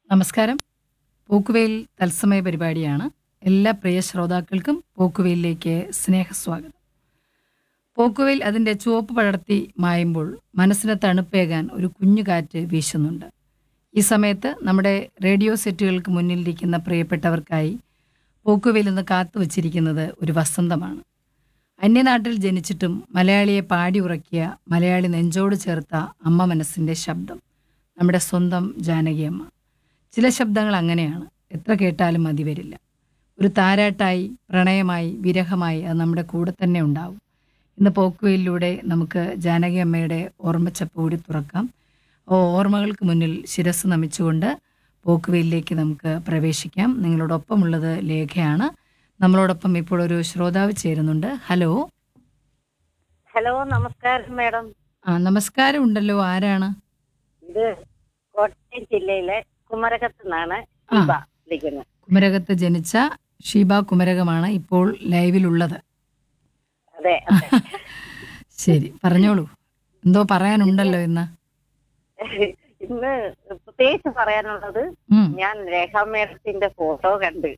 നമസ്കാരം പോക്കുവെയിൽ തത്സമയ പരിപാടിയാണ് എല്ലാ പ്രിയ ശ്രോതാക്കൾക്കും പോക്കുവെയിലേക്ക് സ്നേഹസ്വാഗതം പോക്കുവെയിൽ അതിൻ്റെ ചുവപ്പ് പടർത്തി മായുമ്പോൾ മനസ്സിന് തണുപ്പേകാൻ ഒരു കുഞ്ഞു കാറ്റ് വീശുന്നുണ്ട് ഈ സമയത്ത് നമ്മുടെ റേഡിയോ സെറ്റുകൾക്ക് മുന്നിലിരിക്കുന്ന പ്രിയപ്പെട്ടവർക്കായി പോക്കുവെയിൽ ഇന്ന് കാത്തുവച്ചിരിക്കുന്നത് ഒരു വസന്തമാണ് അന്യനാട്ടിൽ ജനിച്ചിട്ടും മലയാളിയെ പാടി ഉറക്കിയ മലയാളി നെഞ്ചോട് ചേർത്ത അമ്മ മനസ്സിൻ്റെ ശബ്ദം നമ്മുടെ സ്വന്തം ജാനകിയമ്മ ചില ശബ്ദങ്ങൾ അങ്ങനെയാണ് എത്ര കേട്ടാലും മതി വരില്ല ഒരു താരാട്ടായി പ്രണയമായി വിരഹമായി അത് നമ്മുടെ കൂടെ തന്നെ ഉണ്ടാവും ഇന്ന് പോക്കുവയിലൂടെ നമുക്ക് ജാനകി അമ്മയുടെ ഓർമ്മച്ചപ്പ് കൂടി തുറക്കാം ഓ ഓർമ്മകൾക്ക് മുന്നിൽ ശിരസ് നമിച്ചുകൊണ്ട് പോക്കുവയിലേക്ക് നമുക്ക് പ്രവേശിക്കാം നിങ്ങളോടൊപ്പമുള്ളത് ലേഖയാണ് നമ്മളോടൊപ്പം ഇപ്പോൾ ഒരു ശ്രോതാവ് ചേരുന്നുണ്ട് ഹലോ ഹലോ നമസ്കാരം മാഡം ആ നമസ്കാരം ഉണ്ടല്ലോ ആരാണ് ഇത് കോട്ടയം ജില്ലയിലെ കുമരകത്ത് നിന്നാണ് ആ. ശിവ വിളിക്കുന്നത് കുമരകത്ത് ജനിച്ച ഷീബ കുമരകമാണ് ഇപ്പോൾ ലൈവിലുള്ളത് അതെ അതെ ശരി പറഞ്ഞോളൂ എന്തോ പറയാനുണ്ടല്ലോ ഇന്ന് ഇന്ന് പ്രത്യേകിച്ച് പറയാനുള്ളത് ഉം. ഞാൻ രേഖാ മേഡത്തിന്റെ ഫോട്ടോ കണ്ട്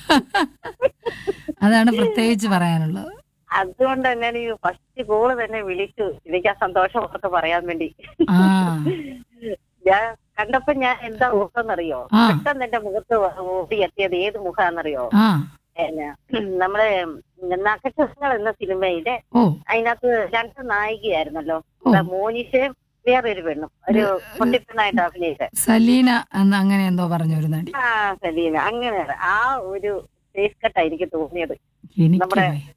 അതാണ് പ്രത്യേകിച്ച് പറയാനുള്ളത് അതുകൊണ്ട് തന്നെ ഈ ഫസ്റ്റ് കോള് തന്നെ വിളിച്ചു എനിക്ക് ആ സന്തോഷം ഓർത്ത് പറയാൻ വേണ്ടി ആ ഞാൻ കണ്ടപ്പോ ഞാൻ എന്താ ഓർത്തെന്നറിയോ ആ. പെട്ടെന്ന് എന്റെ മുഖത്ത് ഓടി എത്തിയത് ഏത് മുഖാന്നറിയോ ആ പിന്നെ നമ്മളെ നക്ഷത്രങ്ങൾ എന്ന സിനിമയിലെ ഓ അതിനകത്ത് രണ്ട് നായികയായിരുന്നല്ലോ ഓ. ദാ മോനിഷയും വേറൊരു പെണ്ണും ഒരു പൊട്ടിപ്പെണ്ണായിട്ട് അഭിനയിച്ച സലീന എന്ന് അങ്ങനെ എന്തോ പറഞ്ഞു ഒരു നടി ആ സലീന അങ്ങനെ ആ ഒരു ഫേസ് കട്ടാ എനിക്ക് തോന്നിയത് എനിക്ക് നമ്മുടെ- വയ്യ.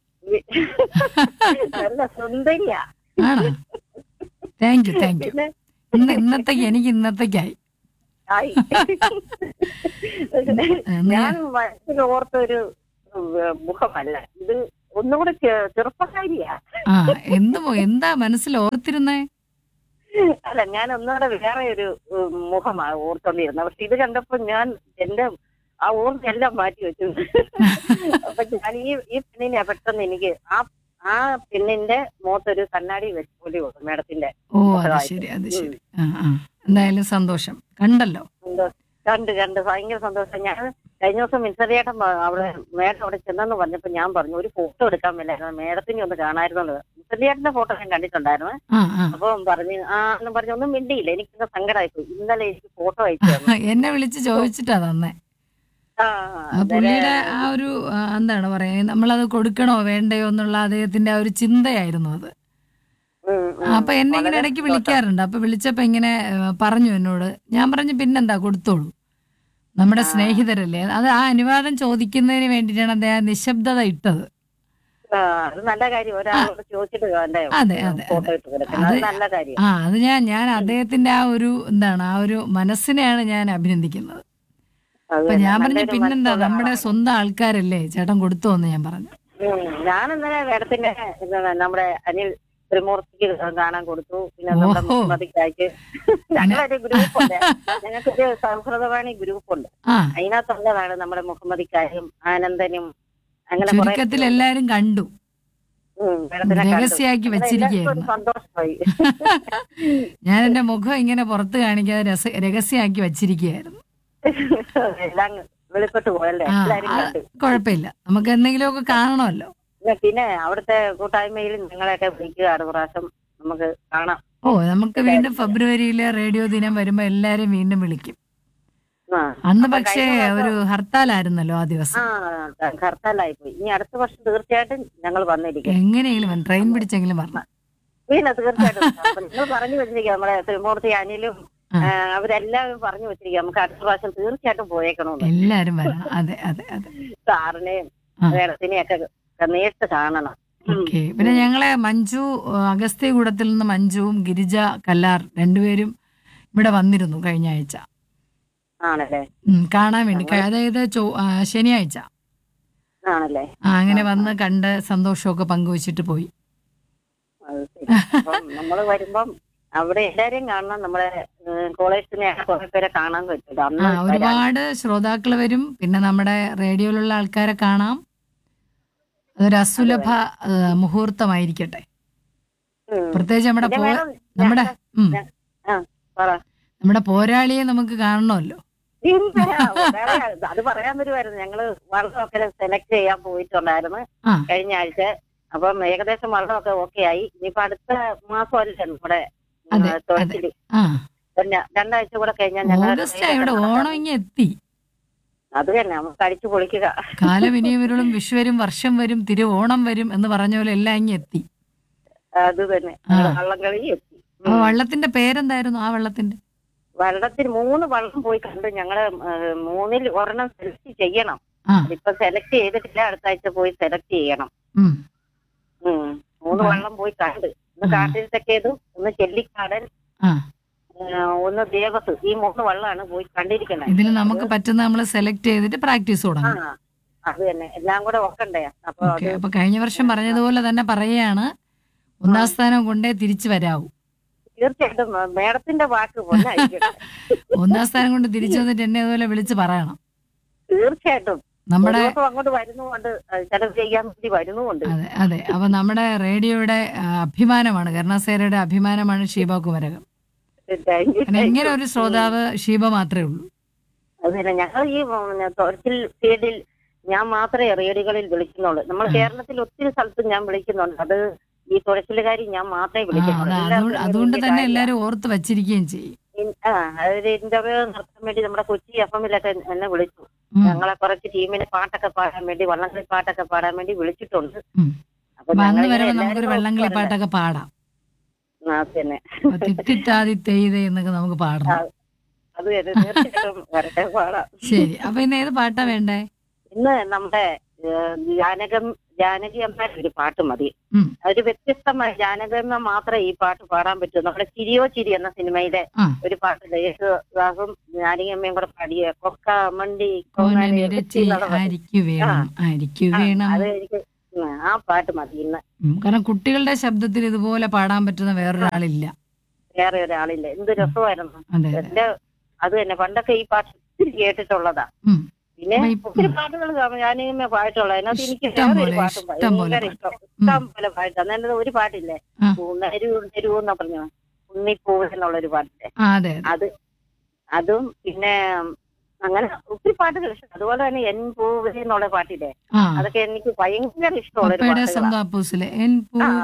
നല്ല സുന്ദരിയാ ആണോ താങ്ക് യു താങ്ക് യു പിന്നെ ഇന്ന് ഇന്നത്തേക്ക് എനിക്ക് ഇന്നത്തേക്കായി ആയി എന്നാ ഞാൻ മനസ്സിൽ ഓർത്ത ഒരു ഉം, മുഖമല്ല ഇത് ഒന്നുകൂടെ ചെ- ചെറുപ്പക്കാരിയാ ആ എന്ത് മോ- എന്താ മനസ്സിൽ ഓർത്തിരുന്നേ അല്ല ഞാൻ ഒന്നുകൂടെ വേറെ ഒരു ഉം, മുഖമാണ് ഓർത്തോണ്ടിരുന്നത് പക്ഷെ ഇത് കണ്ടപ്പോ ഞാൻ എന്റെ ആ ഓർമ്മയെല്ലാം മാറ്റി വെച്ചു അപ്പൊ ഞാൻ ഈ ഈ പെണ്ണിനെ പെട്ടെന്ന് എനിക്ക് ആ ആ പെണ്ണിന്റെ മുഖത്തൊരു കണ്ണാടി വെച്ച് പോലെ വന്നു മേഡത്തിന്റെ ഓ അത് ശരി അത് ശരി ആ ആ എന്തായാലും സന്തോഷം കണ്ടല്ലോ എന്തോ കണ്ട് കണ്ട് ഭയങ്കര സന്തോഷം ഞാൻ കഴിഞ്ഞ ദിവസം മിൻസറിയേട്ടൻ അവിടെ മേഡം അവിടെ ചെന്നെന്ന് പറഞ്ഞപ്പോ ഞാൻ പറഞ്ഞു ഒരു ഫോട്ടോ എടുക്കാൻ മേലായിരുന്നു മേഡത്തിനെ ഒന്ന് കാണായിരുന്നു മിൻസറിയേട്ടന്റെ ഫോട്ടോ ഞാൻ കണ്ടിട്ടുണ്ടായിരുന്നു ആ ആ അപ്പൊ പറഞ്ഞു ആ എന്ന് പറഞ്ഞു ഒന്നും മിണ്ടിയില്ല എനിക്ക് സങ്കടമായി പോയി ഇന്നലെ എനിക്ക് ഫോട്ടോ അയച്ചു തന്നു എന്നെ വിളിച്ച് ചോദിച്ചിട്ടാ തന്നെ ആ, ആ പുള്ളിയുടെ ആ ഒരു ആ, എന്താണ് പറയാ നമ്മളത് കൊടുക്കണോ വേണ്ടയോ എന്നുള്ള അദ്ദേഹത്തിന്റെ ആ ഒരു ചിന്തയായിരുന്നു അത് ഉം, ഉം. അപ്പൊ എന്നെ ഇങ്ങനെ വളരെ ഇടയ്ക്ക് വിളിക്കാറുണ്ട് അപ്പൊ വിളിച്ചപ്പോ ഇങ്ങനെ ആ, പറഞ്ഞു എന്നോട് ഞാൻ പറഞ്ഞു പിന്നെന്താ കൊടുത്തോളൂ നമ്മുടെ സ്നേഹിതരല്ലേ അത് ആ അനുവാദം ചോദിക്കുന്നതിന് വേണ്ടിയിട്ടാണ് അദ്ദേഹം നിശബ്ദത ഇട്ടത് ആ, അത് നല്ല കാര്യം ഒരാളോട് ചോദിച്ചിട്ട് വേണ്ടേ അതെ, അതെ, ഫോട്ടോ ഇട്ട് കൊടുക്കുന്നത് അത് അത് നല്ല കാര്യം ആ അത് ഞാൻ ഞാൻ അദ്ദേഹത്തിന്റെ ആ ഒരു എന്താണ് ആ ഒരു മനസ്സിനെയാണ് ഞാൻ അഭിനന്ദിക്കുന്നത് അത് അപ്പൊ ഞാൻ പറഞ്ഞു നല്ലൊരു പിന്നെന്താ മനസ്സുള്ള നമ്മുടെ സ്വന്തം ആൾക്കാരല്ലേ ചേട്ടൻ കൊടുത്തോ എന്ന് ഞാൻ പറഞ്ഞു ഉം. ഞാൻ ഇന്നലെ മേഡത്തിന്റെ എന്താണ് നമ്മുടെ അനിൽ ത്രിമൂർത്തിക്ക് കാണാൻ കൊടുത്തു പിന്നെ നമ്മുടെ ഓഹോ. മുഹമ്മദിക്കായ്ക്ക് ഞങ്ങളൊരു ഗ്രൂപ്പുണ്ട് ഞങ്ങൾക്കൊരു സൗഹൃദവാണി ഗ്രൂപ്പുണ്ട് ആ അതിനകത്തുള്ളതാണ് നമ്മുടെ മുഹമ്മദിക്കായും ആനന്ദനും അങ്ങനെ കുറെ ചുരുക്കത്തിൽ എല്ലാരും കണ്ടു ഉം, മേഡത്തിനെ കണ്ടു. രഹസ്യമാക്കി അങ്ങനെ എല്ലാവർക്കും ഒരു വെച്ചിരിക്കുകയായിരുന്നു സന്തോഷമായി ഞാൻ എന്റെ മുഖം ഇങ്ങനെ പുറത്ത് കാണിക്കാതെ രസ- രഹസ്യമാക്കി വച്ചിരിക്കുകയായിരുന്നു എല്ലാം വെളിപ്പെട്ട് പോയല്ലേ ആ എല്ലാരും അത് കണ്ടു കുഴപ്പമില്ല നമുക്ക് എന്തെങ്കിലുമൊക്കെ കാണണമല്ലോ പിന്നെ- പിന്നെ അവിടുത്തെ കൂട്ടായ്മയിൽ നിങ്ങളെയൊക്കെ വിളിക്കുക അടുത്ത പ്രാവശ്യം നമുക്ക് കാണാം ഓ നമുക്ക് വീണ്ടും ഫെബ്രുവരിയിലെ റേഡിയോ ദിനം വരുമ്പോ എല്ലാരും വീണ്ടും വിളിക്കും ആ അന്ന് അപ്പൊ പക്ഷേ കഴിഞ്ഞ പ്രാവശ്യം- ഒരു ഹർത്താലായിരുന്നല്ലോ ആ ദിവസം ആ ഹർത്താലായി പോയി ഇനി അടുത്ത വർഷം തീർച്ചയായിട്ടും ഞങ്ങൾ വന്നിരിക്കും എങ്ങനെയെങ്കിലും വരണം. ട്രെയിൻ പിടിച്ചെങ്കിലും വരണം പിന്നെ തീർച്ചയായിട്ടും അപ്പൊ നിങ്ങൾ പറഞ്ഞു വെച്ചിരിക്കുക നമ്മുടെ ത്രിമൂർത്തി അനിലും ആ. ആ, അവരെല്ലാവരും പറഞ്ഞു വെച്ചിരിക്കുക നമുക്ക് അടുത്ത പ്രാവശ്യം തീർച്ചയായിട്ടും പോയേക്കണമെന്ന് എല്ലാരും വരണം അതെ അതെ അതെ സാറിനെയും ആ. മേഡത്തിനെയും ഒക്കെ നേരിട്ട് കാണണം ഉം. ഓക്കെ പിന്നെ ഞങ്ങളെ മഞ്ജു ഏഹ്, അഗസ്ത്യകൂടത്തിൽ നിന്ന് മഞ്ജുവും ഗിരിജ കല്ലാർ രണ്ടുപേരും ഇവിടെ വന്നിരുന്നു കഴിഞ്ഞ ആഴ്ച ആണല്ലേ ഉം, കാണാൻ വേണ്ടി ക- അതായത് ചൊവ്വ- ആ, ശനിയാഴ്ച ആണല്ലേ ആ, അങ്ങനെ വന്ന് കണ്ട് സന്തോഷമൊക്കെ പങ്കുവച്ചിട്ട് പോയി അത് ശരി അപ്പം നമ്മള് വരുമ്പം അവിടെ എല്ലാരെയും കാണണം നമ്മുടെ കോളേജിനെ കുറെ പേരെ കാണാൻ പറ്റില്ല ആ അന്ന് വരാൻ. ഒരുപാട് ശ്രോതാക്കൾ വരും പിന്നെ നമ്മുടെ റേഡിയോയിലുള്ള ആൾക്കാരെ കാണാം അതൊരു അസുലഭ ഏഹ്, മുഹൂർത്തമായിരിക്കട്ടെ ഉം. പ്രത്യേകിച്ച് നമ്മുടെ പിന്നെ പോ മേഡം, നമ്മുടെ ഉം, ആ പറ നമ്മുടെ പോരാളിയെ നമുക്ക് കാണണമല്ലോ പിന്നെ വേറെ അത് പറയാൻ വരുമായിരുന്നു ഞങ്ങള് വള്ളമൊക്കെ സെലക്ട് ചെയ്യാൻ പോയിട്ടുണ്ടായിരുന്നു ആ. കഴിഞ്ഞ ആഴ്ച അപ്പം ഏകദേശം വള്ളമൊക്കെ ഓക്കെ ആയി ഇനിയിപ്പോ അടുത്ത മാസം അല്ലേ നമ്മുടെ അതെ, തുഴച്ചില് ആ പിന്നെ രണ്ടാഴ്ച കൂടെ കഴിഞ്ഞാൽ ഞങ്ങൾ ഓഗസ്റ്റ് ഇവിടെ ഓണം ഇങ്ങ് എത്തി അത് തന്നെ നമുക്ക് അടിച്ചു പൊളിക്കുക കാലം ഇനിയും വരുളും വിഷു വരും വർഷം വരും തിരുവോണം വരും എന്ന് പറഞ്ഞ പോലെ എല്ലാം ഇങ്ങ് എത്തി അത് തന്നെ ആ. വള്ളംകളി എത്തി അപ്പൊ വള്ളത്തിന്റെ പേരെന്തായിരുന്നു ആ വള്ളത്തിന്റെ വള്ളത്തിൽ മൂന്ന് വള്ളം പോയി കണ്ട് ഞങ്ങള് ഏഹ്, മൂന്നിൽ ഒരെണ്ണം സെലക്ട് ചെയ്യണം ആ ഇപ്പൊ സെലക്ട് ചെയ്തിട്ടില്ല അടുത്ത ആഴ്ച പോയി സെലക്ട് ചെയ്യണം ഉം ഉം. മൂന്ന് ആ. വള്ളം പോയി കണ്ട് ഒന്ന് ആ. കാട്ടിൽ തെക്കേതും ഒന്ന് ചെല്ലിക്കാടൻ ആ ഏഹ്, ഒന്ന് ദേവസ് ഈ മൂന്ന് വള്ളമാണ് പോയി കണ്ടിരിക്കുന്നത് ഇതിൽ നമുക്ക് പറ്റുന്ന നമ്മൾ സെലക്ട് ചെയ്തിട്ട് പ്രാക്ടീസ് ആ തുടങ്ങും അത് തന്നെ എല്ലാം കൂടെ ഒക്കണ്ടേ അപ്പൊ അത് ഓക്കെ അപ്പൊ കഴിഞ്ഞ വർഷം പറഞ്ഞതുപോലെ തന്നെ പറയുകയാണ് ഒന്നാം സ്ഥാനം കൊണ്ടേ തിരിച്ചു വരാവൂ തീർച്ചയായിട്ടും മേഡത്തിന്റെ വാക്ക് പൊന്നായിരിക്കട്ടെ ഒന്നാം സ്ഥാനം കൊണ്ട് തിരിച്ചു വന്നിട്ട് എന്നെ അതുപോലെ വിളിച്ച് പറയണം തീർച്ചയായിട്ടും നമ്മുടെ ഒരു ദിവസം അങ്ങോട്ട് വരുന്നുകൊണ്ട് ചിലവ് ചെയ്യാൻ വേണ്ടി വരുന്നുമുണ്ട് അതെ അതെ അപ്പൊ നമ്മുടെ റേഡിയോയുടെ ആ, അഭിമാനമാണ് കരുണാസേനയുടെ അഭിമാനമാണ് ഷീബ കുമരകം താങ്ക് യു, കാരണം താങ്ക് ഇങ്ങനെ യു. ഒരു ശ്രോതാവ് ഷീബ മാത്രമേ ഉള്ളൂ അത് തന്നെ ഞങ്ങൾ ഈ പിന്നെ, തുറച്ചിൽ ഫീൽഡിൽ ഞാൻ മാത്രമേ റേഡിയോകളിൽ വിളിക്കുന്നുള്ളൂ നമ്മൾ ആ. കേരളത്തിൽ ഒത്തിരി സ്ഥലത്ത് ഞാൻ വിളിക്കുന്നുണ്ട് അത് ഈ തുഴച്ചിലുകാരി ഞാൻ മാത്രമേ ആ വിളിക്കുന്നുള്ളൂ അത് അതുകൊണ്ട് എല്ലാവർക്കും അതുകൊണ്ട് വലിയ തന്നെ കാര്യമാ. എല്ലാരും ഓർത്ത് വച്ചിരിക്കുകയും ചെയ്യും ഇൻ- ആ അതൊരു ഇന്റർവ്യൂ നടത്താൻ വേണ്ടി നമ്മുടെ കൊച്ചി എഫ് എമ്മിലൊക്കെ എന്നെ വിളിച്ചു ഉം. ഞങ്ങളെ കുറച്ച് ടീമിന് പാട്ടൊക്കെ പാടാൻ വേണ്ടി വള്ളംകളി പാട്ടൊക്കെ പാടാൻ വേണ്ടി വിളിച്ചിട്ടുണ്ട് ഉം. അപ്പൊ അപ്പൊ അന്ന് ഞങ്ങളിങ്ങനെ വരുമ്പോ എല്ലാവരും നമുക്കൊരു കൂടെ വെള്ളംകളി വരണ്ടേ? പാട്ടൊക്കെ പാടാം ആ, അത് തന്നെ അപ്പൊ തിത്തിത്താതി തെയ്തേ എന്നൊക്കെ നമുക്ക് പാടണം അത് തന്നെ തീർച്ചയായിട്ടും വരട്ടെ പാടാം ശരി അപ്പൊ ഇന്ന് ഏത് പാട്ടാ വേണ്ടേ ഇന്ന് നമ്മുടെ ഏഹ്, ജാനകം ജാനകി അമ്മയുടെ ഒരു പാട്ട് മതി ഉം. ഒരു വ്യത്യസ്തമായ ജാനകമ്മ മാത്രമേ ഈ പാട്ട് പാടാൻ പറ്റൂ നമ്മുടെ ചിരിയോ ചിരി എന്ന സിനിമയിലെ ആ. ഒരു പാട്ട് യേശുദാസും ജാനകി അമ്മയും കൂടെ പാടിയ കൊക്ക മണ്ടി കോന കൊങ്ങാനി നിരച്ച് എന്നുള്ള പാട്ട്. ആരിക്കു വേണം ആരിക്കു ആ, വേണം അത് എനിക്ക് ഉം, ആ പാട്ട് മതി ഇന്ന് ഉം, കാരണം കുട്ടികളുടെ ശബ്ദത്തിൽ ഇതുപോലെ പാടാൻ പറ്റുന്ന വേറൊരാളില്ല വേറെ ഒരാളില്ല എന്ത് രസമായിരുന്നു അതെ അതെ എന്റെ അത് തന്നെ പണ്ടൊക്കെ ഈ പാട്ട് ഒത്തിരി കേട്ടിട്ടുള്ളതാ ഉം. പിന്നെ അപ്പൊ ഇപ്പൊ- ഒത്തിരി പാട്ടുകൾ ജാനകിയമ്മ പാട്ടുള്ള അതിനകത്ത് എനിക്ക് ഇഷ്ടം വേറെ ഒരു പോലെ, പാട്ടും ഇഷ്ടം പോലെ ഭയങ്കര ഇഷ്ടം ഇഷ്ടം പോലെ പാട്ട് അന്നേരം ഒരു പാട്ടില്ലേ ആ. ഉണരൂ ഉണരൂ എന്ന് പറഞ്ഞു ഉണ്ണിപ്പൂവ് എന്നുള്ളൊരു പാട്ടില്ലേ ആ അതെ അതെ അത് അതും പിന്നെ അങ്ങനെ ഒത്തിരി പാട്ടുകൾ ഇഷ്ടം അതുപോലെ തന്നെ എൻ പൂവ് എന്നുള്ള പാട്ടില്ലേ ആ അതൊക്കെ എനിക്ക് ഭയങ്കര ഇഷ്ടമുള്ള ഒരു പപ്പയുടെ പാട്ടുകളാണ് സ്വന്തം അപ്പൂസിലെ എൻ പൂ ആ,